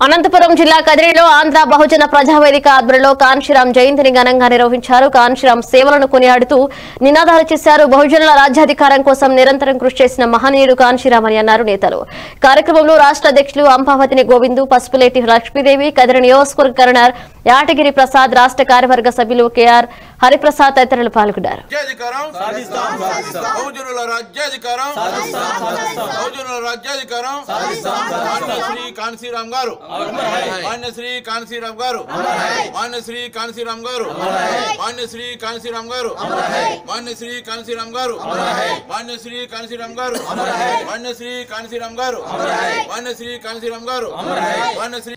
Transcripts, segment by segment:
అనంతపురం జిల్లా కదిరిలో ఆంధ్ర బహుజన ప్రజావేదిక ఆధ్వర్యంలో కాన్షిరామ్ జయంతిని ఘనంగా నిర్వహించారు కాన్షిరామ్ సేవలను కొనియాడుతూ నినాదాలు చేశారు బహుజనుల రాజ్యాధికారం కోసం నిరంతరం కృషి చేసిన మహనీయుడు కాన్షిరామ్ అని అన్నారు నేతలు కార్యక్రమంలో రాష్ట్ర అధ్యక్షులు అంపావతిని గోవిందు పసుపులేటి లక్ష్మీదేవి కదిరి నియోజకవర్గ కరణర్ యాటగిరి ప్రసాద్ రాష్ట్ర కార్యవర్గ సభ్యులు కెఆర్ హరిప్రసాద్ తదితరులు పాల్గొన్నారు రాజ్యాధికారం బహుజనుల రాజ్యాధికారం బహుజనుల రాజ్యాధికారం మాన్య శ్రీ కాన్సీరామ్ గారు మాన్య శ్రీ కాన్సీరామ్ గారు మాన్య శ్రీ కాన్సీరామ్ గారు మాన్య శ్రీ కాన్సీరామ్ గారు మాన్య శ్రీ కాన్సీరామ్ గారు మాన్య శ్రీ కాన్సీరామ్ గారు మాన్య శ్రీ కాన్సీరామ్ గారు మాన్య శ్రీ కాన్సీరామ్ గారు మాన్య శ్రీ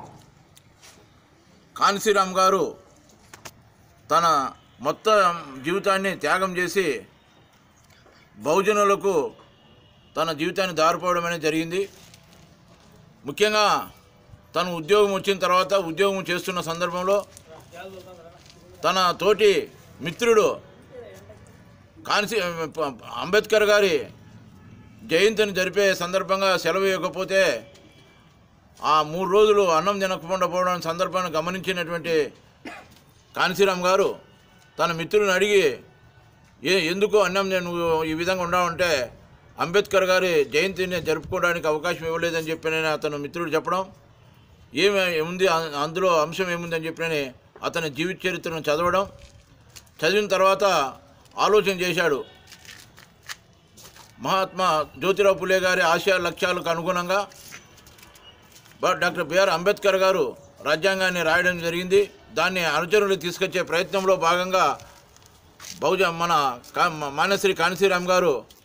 కాన్సీరామ్ గారు తన మొత్తం జీవితాన్ని త్యాగం చేసి బహుజనులకు తన జీవితాన్ని దారిపోవడం అనేది జరిగింది ముఖ్యంగా తను ఉద్యోగం వచ్చిన తర్వాత ఉద్యోగం చేస్తున్న సందర్భంలో తన తోటి మిత్రుడు కాన్సి అంబేద్కర్ గారి జయంతిని జరిపే సందర్భంగా సెలవు ఇవ్వకపోతే ఆ మూడు రోజులు అన్నం తినకుండా పోవడం సందర్భాన్ని గమనించినటువంటి కాన్సీరామ్ గారు తన మిత్రుని అడిగి ఏ ఎందుకు అన్నం నేను నువ్వు ఈ విధంగా ఉన్నావంటే అంబేద్కర్ గారి జయంతిని జరుపుకోవడానికి అవకాశం ఇవ్వలేదని చెప్పినని అతను మిత్రుడు చెప్పడం ఏమి ఉంది అ- అందులో అంశం ఏముందని చెప్పినని అతని జీవిత చరిత్రను చదవడం చదివిన తర్వాత ఆలోచన చేశాడు మహాత్మా జ్యోతిరావు పులే గారి ఆశయ లక్ష్యాలకు అనుగుణంగా బట్ డాక్టర్ బిఆర్ అంబేద్కర్ గారు రాజ్యాంగాన్ని రాయడం జరిగింది దాన్ని అనుచరులు తీసుకొచ్చే ప్రయత్నంలో భాగంగా బహుజ మన కా- మాన్యశ్రీ కాన్సీరామ్ గారు